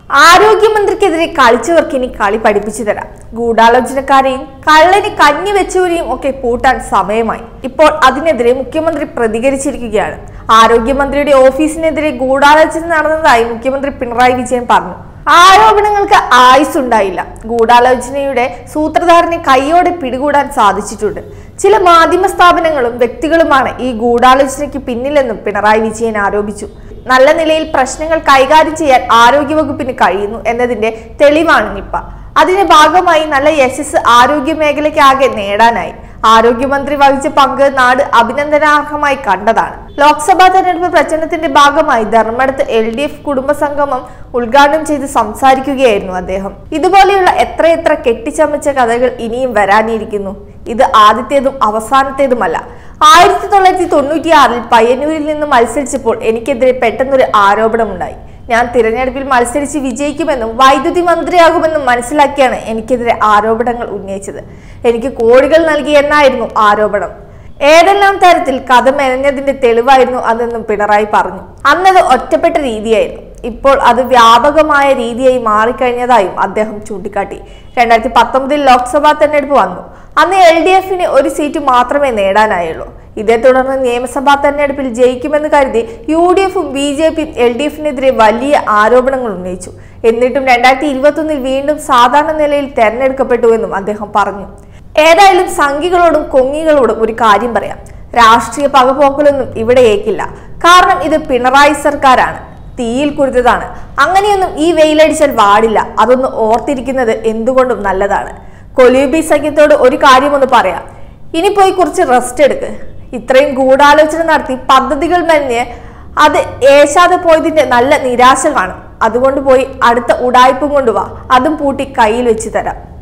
ആരോഗ്യമന്ത്രിക്കെതിരെ കളിച്ചവർക്ക് ഇനി കളി പഠിപ്പിച്ചു തരാം ഗൂഢാലോചനക്കാരെയും കള്ളന് കഞ്ഞി വെച്ചവരെയും ഒക്കെ പൂട്ടാൻ സമയമായി ഇപ്പോൾ അതിനെതിരെ മുഖ്യമന്ത്രി പ്രതികരിച്ചിരിക്കുകയാണ് ആരോഗ്യമന്ത്രിയുടെ ഓഫീസിനെതിരെ ഗൂഢാലോചന നടന്നതായി മുഖ്യമന്ത്രി പിണറായി വിജയൻ പറഞ്ഞു ആരോപണങ്ങൾക്ക് ആയുസ്സുണ്ടായില്ല ഗൂഢാലോചനയുടെ സൂത്രധാരനെ കൈയോടെ പിടികൂടാൻ സാധിച്ചിട്ടുണ്ട് ചില മാധ്യമ സ്ഥാപനങ്ങളും വ്യക്തികളുമാണ് ഈ ഗൂഢാലോചനയ്ക്ക് പിന്നിലെന്നും പിണറായി വിജയൻ ആരോപിച്ചു നല്ല നിലയിൽ പ്രശ്നങ്ങൾ കൈകാര്യം ചെയ്യാൻ ആരോഗ്യവകുപ്പിന് കഴിയുന്നു എന്നതിന്റെ തെളിവാണ് നിപ്പ അതിന്റെ ഭാഗമായി നല്ല യശസ് ആരോഗ്യ മേഖലയ്ക്കാകെ നേടാനായി ആരോഗ്യമന്ത്രി വഹിച്ച പങ്ക് നാട് അഭിനന്ദനാർഹമായി കണ്ടതാണ് ലോക്സഭാ തെരഞ്ഞെടുപ്പ് പ്രചരണത്തിന്റെ ഭാഗമായി ധർമ്മടത്ത് എൽ ഡി എഫ് കുടുംബസംഗമം ഉദ്ഘാടനം ചെയ്ത് സംസാരിക്കുകയായിരുന്നു അദ്ദേഹം ഇതുപോലെയുള്ള എത്രയെത്ര കെട്ടിച്ചമച്ച കഥകൾ ഇനിയും വരാനിരിക്കുന്നു ഇത് ആദ്യത്തേതും അവസാനത്തേതുമല്ല ആയിരത്തി തൊള്ളായിരത്തി തൊണ്ണൂറ്റിയാറിൽ പയ്യന്നൂരിൽ നിന്ന് മത്സരിച്ചപ്പോൾ എനിക്കെതിരെ പെട്ടെന്നൊരു ആരോപണമുണ്ടായി ഞാൻ തിരഞ്ഞെടുപ്പിൽ മത്സരിച്ച് വിജയിക്കുമെന്നും വൈദ്യുതി മന്ത്രിയാകുമെന്നും മനസ്സിലാക്കിയാണ് എനിക്കെതിരെ ആരോപണങ്ങൾ ഉന്നയിച്ചത് എനിക്ക് കോടികൾ നൽകി എന്നായിരുന്നു ആരോപണം ഏതെല്ലാം തരത്തിൽ കഥ മെനഞ്ഞതിന്റെ തെളിവായിരുന്നു അതെന്നും പിണറായി പറഞ്ഞു അന്നത് ഒറ്റപ്പെട്ട രീതിയായിരുന്നു ഇപ്പോൾ അത് വ്യാപകമായ രീതിയായി മാറിക്കഴിഞ്ഞതായും അദ്ദേഹം ചൂണ്ടിക്കാട്ടി രണ്ടായിരത്തി പത്തൊമ്പതിൽ ലോക്സഭാ തെരഞ്ഞെടുപ്പ് വന്നു അന്ന് എൽ ഡി എഫിന് ഒരു സീറ്റ് മാത്രമേ നേടാനായുള്ളൂ ഇതേ തുടർന്ന് നിയമസഭാ തെരഞ്ഞെടുപ്പിൽ ജയിക്കുമെന്ന് കരുതി യു ഡി എഫും ബി ജെ പിയും എൽ ഡി എഫിനെതിരെ വലിയ ആരോപണങ്ങൾ ഉന്നയിച്ചു എന്നിട്ടും രണ്ടായിരത്തി ഇരുപത്തൊന്നിൽ വീണ്ടും സാധാരണ നിലയിൽ തെരഞ്ഞെടുക്കപ്പെട്ടുവെന്നും അദ്ദേഹം പറഞ്ഞു ഏതായാലും സംഘികളോടും കൊങ്ങികളോടും ഒരു കാര്യം പറയാം രാഷ്ട്രീയ പകപോക്കലൊന്നും ഇവിടെ ഏക്കില്ല കാരണം ഇത് പിണറായി സർക്കാരാണ് തീയിൽ കുരുത്തതാണ് അങ്ങനെയൊന്നും ഈ വെയിലടിച്ചാൽ പാടില്ല അതൊന്ന് ഓർത്തിരിക്കുന്നത് എന്തുകൊണ്ടും നല്ലതാണ് കൊലീബി സഖ്യത്തോട് ഒരു കാര്യമൊന്ന് പറയാം ഇനി പോയി കുറച്ച് റെസ്റ്റ് എടുക്ക് ഇത്രയും ഗൂഢാലോചന നടത്തി പദ്ധതികൾ മെനഞ്ഞ് അത് ഏശാതെ പോയതിന്റെ നല്ല നിരാശ കാണും അതുകൊണ്ട് പോയി അടുത്ത ഉടായ്പും കൊണ്ടുവാ അതും പൂട്ടി കയ്യിൽ വെച്ച് തരാം